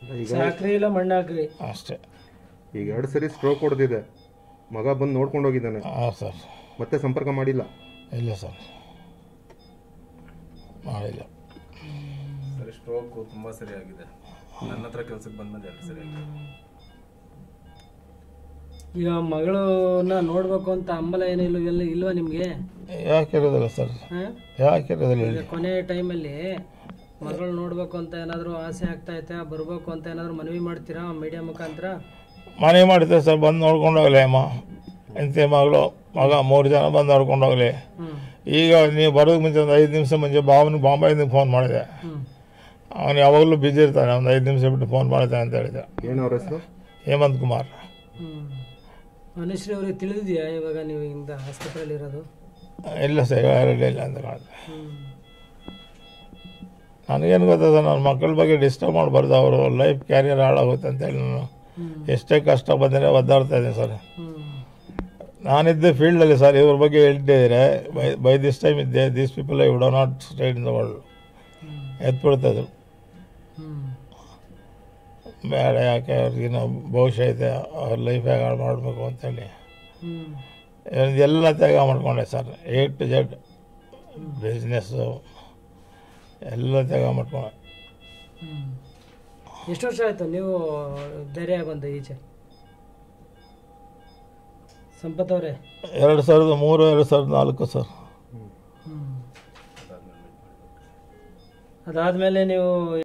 ಈಗ ಸಾಕ್ರಿ ಇಲ್ಲ ಮಣ್ಣು ಹಾಕ್ರಿ ಅಷ್ಟೇ ಈಗ ಎರಡು ಸರಿ ಸ್ಟ್ರೋಕ್ ಹೊಡೆದಿದೆ ಮಗ ಬಂದು ನೋಡ್ಕೊಂಡು ಹೋಗಿದ್ದಾನೆ ಹಾಂ ಸರ್ ಮತ್ತೆ ಸಂಪರ್ಕ ಮಾಡಿಲ್ಲ ಇಲ್ಲ ಸರ್ ಮಾಡಿಲ್ಲ ಸರಿ ಸ್ಟ್ರೋಕು ತುಂಬ ಸರಿಯಾಗಿದೆ ನನ್ನ ಹತ್ರ ಕೆಲ್ಸಕ್ಕೆ ಬಂದ್ಮೇಲೆ ಎರಡು ಸರಿಯಾಗಿದೆ ಈಗ ಮಗಳನ್ನ ನೋಡ್ಬೇಕು ಅಂತ ಹಂಬಲ ಏನಿಲ್ಲ ಇಲ್ಲ ಇಲ್ವಾ ನಿಮ್ಗೆ ಯಾಕೆ ಇರೋದಿಲ್ಲ ಸರ್ ಹಾ? ಯಾಕೆ ಇರೋದಿಲ್ಲ ಈಗ ಹೇಳಿ ಕೊನೆ ಟೈಮಲ್ಲಿ ಮಗಳು ನೋಡ್ಬೇಕು ಅಂತ ಏನಾದ್ರು ಆಸೆ ಆಗ್ತಾ ಐತೆ ಬರ್ಬೇಕು ಅಂತ ಏನಾದ್ರು ಮನವಿ ಮಾಡ್ತೀರಾ ಮೀಡಿಯಾ ಮುಖಾಂತರ ಮನೆ ಮಾಡಿದ್ದೆ ಸರ್ ಬಂದು ನೋಡ್ಕೊಂಡು ಹೋಗಲಿ ಅಮ್ಮ ಎಂತೆ ಮಗಳು ಮಗ ಮೂರು ಜನ ಬಂದು ನೋಡ್ಕೊಂಡು ಹೋಗಲಿ ಹ್ಮ್ ಈಗ ನೀವು ಬರೋದಕ್ಕೆ ಮುಂಚೆ ಒಂದು ಐದು ನಿಮಿಷ ಮುಂಚೆ ಬಾವನಿಗೆ ಬಾಂಬೆಯಿಂದ ಫೋನ್ ಮಾಡಿದೆ ಹ್ಮ್ ಅವನು ಯಾವಾಗಲೂ ಬ್ಯುಸಿ ಇರ್ತಾನೆ ಒಂದು ಐದು ನಿಮಿಷ ಬಿಟ್ಟು ಫೋನ್ ಮಾಡ್ತಾನೆ ಅಂತ ಹೇಳಿದೆ ಏನು ಅವ್ರ ಹೆಸರು ಹೇಮಂತ್ ಕುಮಾರ್ ಹ್ಮ್ ಅನುಶ್ರೀ ಅವ್ರಿಗೆ ತಿಳಿದಿದೆಯಾ ಇವಾಗ ನೀವು ಇಂದ ಆಸ್ಪತ್ರೆಯಲ್ಲಿ ಇರೋದು ಇಲ್ಲ ಸರ್ ಯಾರಿಲ್ಲ ಇಲ್ಲ ಅಂತ ಕಾಣುತ್ತೆ ಹ್ಮ್ ನನಗೇನು ಗೊತ್ತಾ ಸರ್ ನನ್ನ ಮಕ್ಕಳ ಬಗ್ಗೆ ಡಿಸ್ಟರ್ಬ್ ಮಾಡಬಾರ್ದು ಅವರು ಲೈಫ್ ಕ್ಯಾರಿಯರ್ ಹಾಳಾಗುತ್ತೆ ಅಂತೇಳಿ ನಾನು ಹ್ಮ್ ಎಷ್ಟೇ ಕಷ್ಟ ಬಂದರೆ ಒದ್ದಾಡ್ತಾ ಇದ್ದೀನಿ ಸರ್ ಹ್ಮ್ ನಾನಿದ್ದೆ ಫೀಲ್ಡಲ್ಲಿ ಸರ್ ಇವ್ರ ಬಗ್ಗೆ ಹೇಳ್ತಿದ್ರೆ ಬೈ ಬೈ ದಿಸ್ ಟೈಮ್ ಇದ್ದೆ these people I would not state in the world hmm ಎತ್ಬಿಡ್ತಿದ್ರು ಹ್ಮ್ ಬೇಡ ಯಾಕೆ ಅವ್ರಿಗಿನ್ನ ಭವಿಷ್ಯ ಇದೆ ಅವ್ರ ಲೈಫ್ ಹೇಗೆ ಹಾಳು ಮಾಡಬೇಕು ಅಂತೇಳಿ ಹ್ಮ್ ಎಲ್ಲ ತ್ಯಾಗ ಮಾಡ್ಕೊಂಡೆ sir A to Z business ಎಲ್ಲ ತ್ಯಾಗ ಮಾಡ್ಕೊಂಡೆ ಹ್ಮ್ ಎಷ್ಟು ವರ್ಷ ಆಯ್ತು ನೀವು ಧೈರ್ಯ ಬಂದು ಈಚೆ ಸಂಪತ್ ಅವರೇ ಎರಡು ಸಾವಿರದ ಮೂರು ಎರಡು ಸಾವಿರದ ನಾಲ್ಕು ಸರ್ ಹ್ಮ್ ಅದಾದ್ಮೇಲೆ ನೀವು